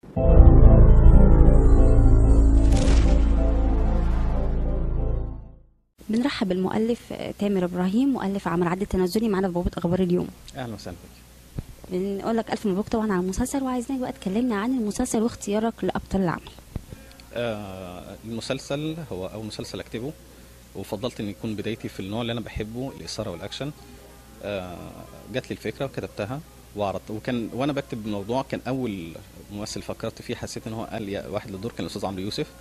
بنرحب بالمؤلف تامر ابراهيم مؤلف عمل عد التنازلي معانا في بوابه اخبار اليوم اهلا وسهلا بك بنقول لك الف مبروك طبعا على المسلسل وعايزينك بقى تكلمنا عن المسلسل واختيارك لابطال العمل آه المسلسل هو اول مسلسل اكتبه وفضلت ان يكون بدايتي في النوع اللي انا بحبه الاثاره والاكشن آه جات لي الفكره وكتبتها وعرضت وكان وانا بكتب الموضوع كان اول ممثل فكرت فيه حسيت ان هو قال لي واحد للدور كان الاستاذ عمرو يوسف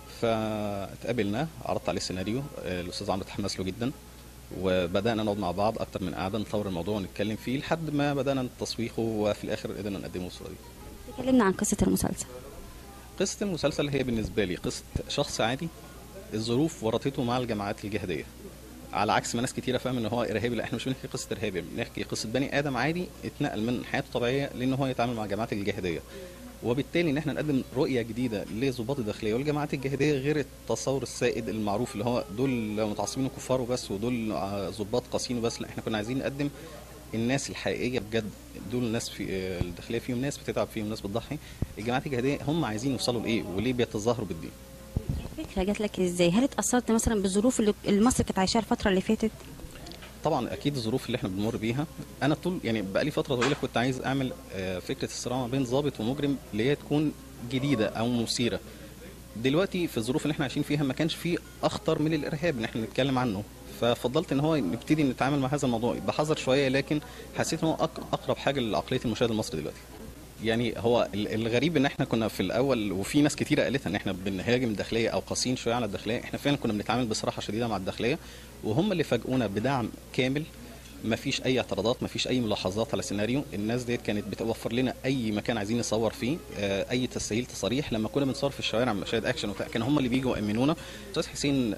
فاتقابلنا عرضت عليه السيناريو آه، الاستاذ عمرو تحمس له جدا وبدانا نقعد مع بعض اكتر من قعده نطور الموضوع ونتكلم فيه لحد ما بدانا تسويقه وفي الاخر قدرنا نقدمه بالصوره دي تكلمنا عن قصه المسلسل قصة المسلسل هي بالنسبة لي قصة شخص عادي الظروف ورطته مع الجماعات الجهادية على عكس ما ناس كتيرة فاهم ان هو ارهابي لا احنا مش بنحكي قصة ارهابي بنحكي قصة بني ادم عادي اتنقل من حياته الطبيعية لان هو يتعامل مع الجماعات الجهادية وبالتالي ان احنا نقدم رؤية جديدة لضباط الداخلية والجماعات الجهادية غير التصور السائد المعروف اللي هو دول متعصبين وكفار وبس ودول آه، ضباط قاسيين وبس لا احنا كنا عايزين نقدم الناس الحقيقيه بجد دول ناس في آه، الداخليه فيهم ناس بتتعب فيهم ناس بتضحي الجماعات الجهاديه هم عايزين يوصلوا لايه وليه بيتظاهروا بالدين الفكره جات لك ازاي هل اتاثرت مثلا بالظروف اللي اللي مصر كانت عايشاها الفتره اللي فاتت طبعا اكيد الظروف اللي احنا بنمر بيها انا طول يعني بقالي فتره طويله كنت عايز اعمل آه، فكره الصراع ما بين ضابط ومجرم اللي هي تكون جديده او مثيره دلوقتي في الظروف اللي احنا عايشين فيها ما كانش فيه اخطر من الارهاب ان احنا نتكلم عنه ففضلت ان هو نبتدي نتعامل مع هذا الموضوع بحذر شويه لكن حسيت ان هو أق- اقرب حاجه لعقليه المشاهد المصري دلوقتي يعني هو ال- الغريب ان احنا كنا في الاول وفي ناس كتيره قالتها ان احنا بنهاجم الداخليه او قاسيين شويه على الداخليه احنا فعلا كنا بنتعامل بصراحه شديده مع الداخليه وهم اللي فاجئونا بدعم كامل ما فيش اي اعتراضات ما فيش اي ملاحظات على سيناريو الناس ديت كانت بتوفر لنا اي مكان عايزين نصور فيه آه، اي تسهيل تصاريح لما كنا بنصور في الشوارع مشاهد اكشن وبتاع كانوا هم اللي بيجوا يامنونا استاذ حسين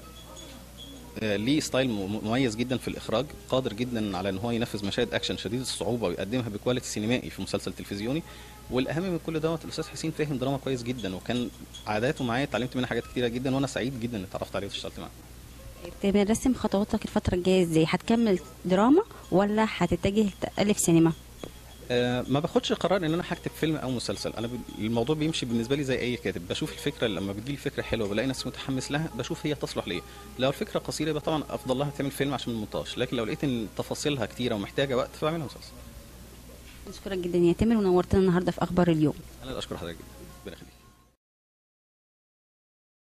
آه، ليه ستايل م- مميز جدا في الاخراج قادر جدا على ان هو ينفذ مشاهد اكشن شديده الصعوبه ويقدمها بكواليتي سينمائي في مسلسل تلفزيوني والاهم من كل دوت الاستاذ حسين فاهم دراما كويس جدا وكان عاداته معايا اتعلمت منها حاجات كتيره جدا وانا سعيد جدا ان اتعرفت عليه واشتغلت معاه طيب رسم خطواتك الفتره الجايه ازاي هتكمل دراما ولا هتتجه تالف سينما آه، ما باخدش قرار ان انا هكتب فيلم او مسلسل انا ب... الموضوع بيمشي بالنسبه لي زي اي كاتب بشوف الفكره لما بتجيلي فكره حلوه بلاقي نفسي متحمس لها بشوف هي تصلح ليه لو الفكره قصيره يبقى طبعا افضل لها تعمل فيلم عشان المونتاج لكن لو لقيت ان تفاصيلها كتيره ومحتاجه وقت فاعملها مسلسل نشكرك جدا يا تامر ونورتنا النهارده في اخبار اليوم انا اللي اشكر حضرتك جدا